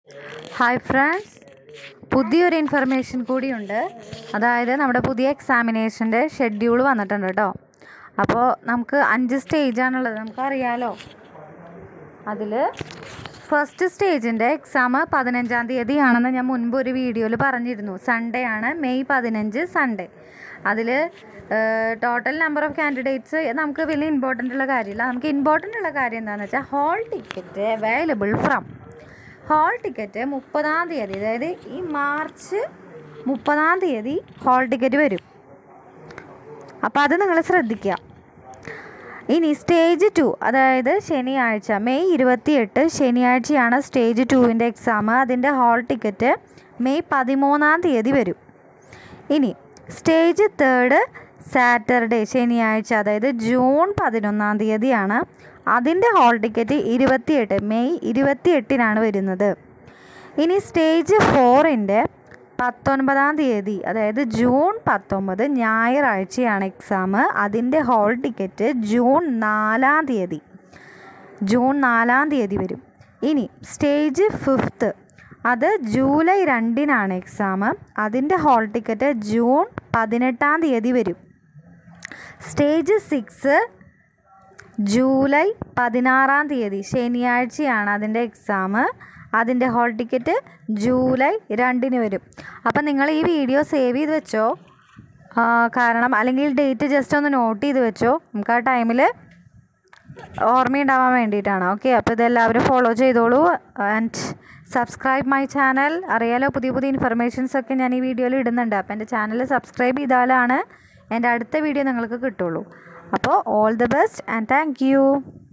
hi friends പുതിയൊരു information കൂടിയുണ്ട് അതായത് നമ്മുടെ പുതിയ എക്സാമിനേഷൻ്റെ ഷെഡ്യൂൾ വന്നിട്ടുണ്ട് കേട്ടോ അപ്പോൾ നമുക്ക് അഞ്ച് സ്റ്റേജാണുള്ളത് നമുക്കറിയാലോ അതിൽ ഫസ്റ്റ് സ്റ്റേജിൻ്റെ എക്സാം പതിനഞ്ചാം തീയതിയാണെന്ന് ഞാൻ മുൻപ് ഒരു വീഡിയോയിൽ പറഞ്ഞിരുന്നു സൺഡേ ആണ് മെയ് പതിനഞ്ച് സൺഡേ അതിൽ ടോട്ടൽ നമ്പർ ഓഫ് കാൻഡിഡേറ്റ്സ് നമുക്ക് വലിയ ഇമ്പോർട്ടൻ്റ് ഉള്ള കാര്യമില്ല നമുക്ക് ഇമ്പോർട്ടൻ്റ് ഉള്ള കാര്യം എന്താണെന്ന് വെച്ചാൽ hall ticket available from hall ticket മുപ്പതാം തീയതി അതായത് ഈ മാർച്ച് മുപ്പതാം തീയതി ഹോൾ ടിക്കറ്റ് വരും അപ്പോൾ അത് നിങ്ങൾ ശ്രദ്ധിക്കുക ഇനി സ്റ്റേജ് ടു അതായത് ശനിയാഴ്ച മെയ് ഇരുപത്തിയെട്ട് ശനിയാഴ്ചയാണ് സ്റ്റേജ് ടുവിൻ്റെ എക്സാം അതിൻ്റെ ഹാൾ ടിക്കറ്റ് മെയ് പതിമൂന്നാം തീയതി വരും ഇനി സ്റ്റേജ് തേർഡ് സാറ്റർഡേ ശനിയാഴ്ച അതായത് ജൂൺ പതിനൊന്നാം തീയതിയാണ് അതിൻ്റെ ഹാൾ ടിക്കറ്റ് ഇരുപത്തിയെട്ട് മെയ് ഇരുപത്തിയെട്ടിനാണ് വരുന്നത് ഇനി സ്റ്റേജ് ഫോറിൻ്റെ പത്തൊൻപതാം തീയതി അതായത് ജൂൺ പത്തൊമ്പത് ഞായറാഴ്ചയാണ് എക്സാം അതിൻ്റെ ഹാൾ ടിക്കറ്റ് ജൂൺ നാലാം തീയതി ജൂൺ നാലാം തീയതി വരും ഇനി സ്റ്റേജ് ഫിഫ്ത്ത് അത് ജൂലൈ രണ്ടിനാണ് എക്സാം അതിൻ്റെ ഹാൾ ടിക്കറ്റ് ജൂൺ പതിനെട്ടാം തീയതി വരും സ്റ്റേജ് സിക്സ് ജൂലൈ പതിനാറാം തീയതി ശനിയാഴ്ചയാണ് അതിൻ്റെ എക്സാം അതിൻ്റെ ഹോൾ ടിക്കറ്റ് ജൂലൈ രണ്ടിന് വരും അപ്പം നിങ്ങൾ ഈ വീഡിയോ സേവ് ചെയ്ത് വെച്ചോ ആ, കാരണം അല്ലെങ്കിൽ ഡേറ്റ് ജസ്റ്റ് ഒന്ന് നോട്ട് ചെയ്ത് വെച്ചോ നമുക്ക് ആ ടൈമിൽ ഓർമ്മയുണ്ടാവാൻ വേണ്ടിയിട്ടാണ് ഓക്കെ അപ്പോൾ ഇതെല്ലാവരും ഫോളോ ചെയ്തോളൂ ആൻഡ് സബ്സ്ക്രൈബ് മൈ ചാനൽ അറിയാലോ പുതിയ പുതിയ ഇൻഫർമേഷൻസ് ഒക്കെ ഞാൻ ഈ വീഡിയോയിൽ ഇടുന്നുണ്ട് അപ്പോൾ എൻ്റെ ചാനൽ സബ്സ്ക്രൈബ് ചെയ്താലാണ് എൻ്റെ അടുത്ത വീഡിയോ നിങ്ങൾക്ക് കിട്ടുള്ളൂ അപ്പോൾ all the best and thank U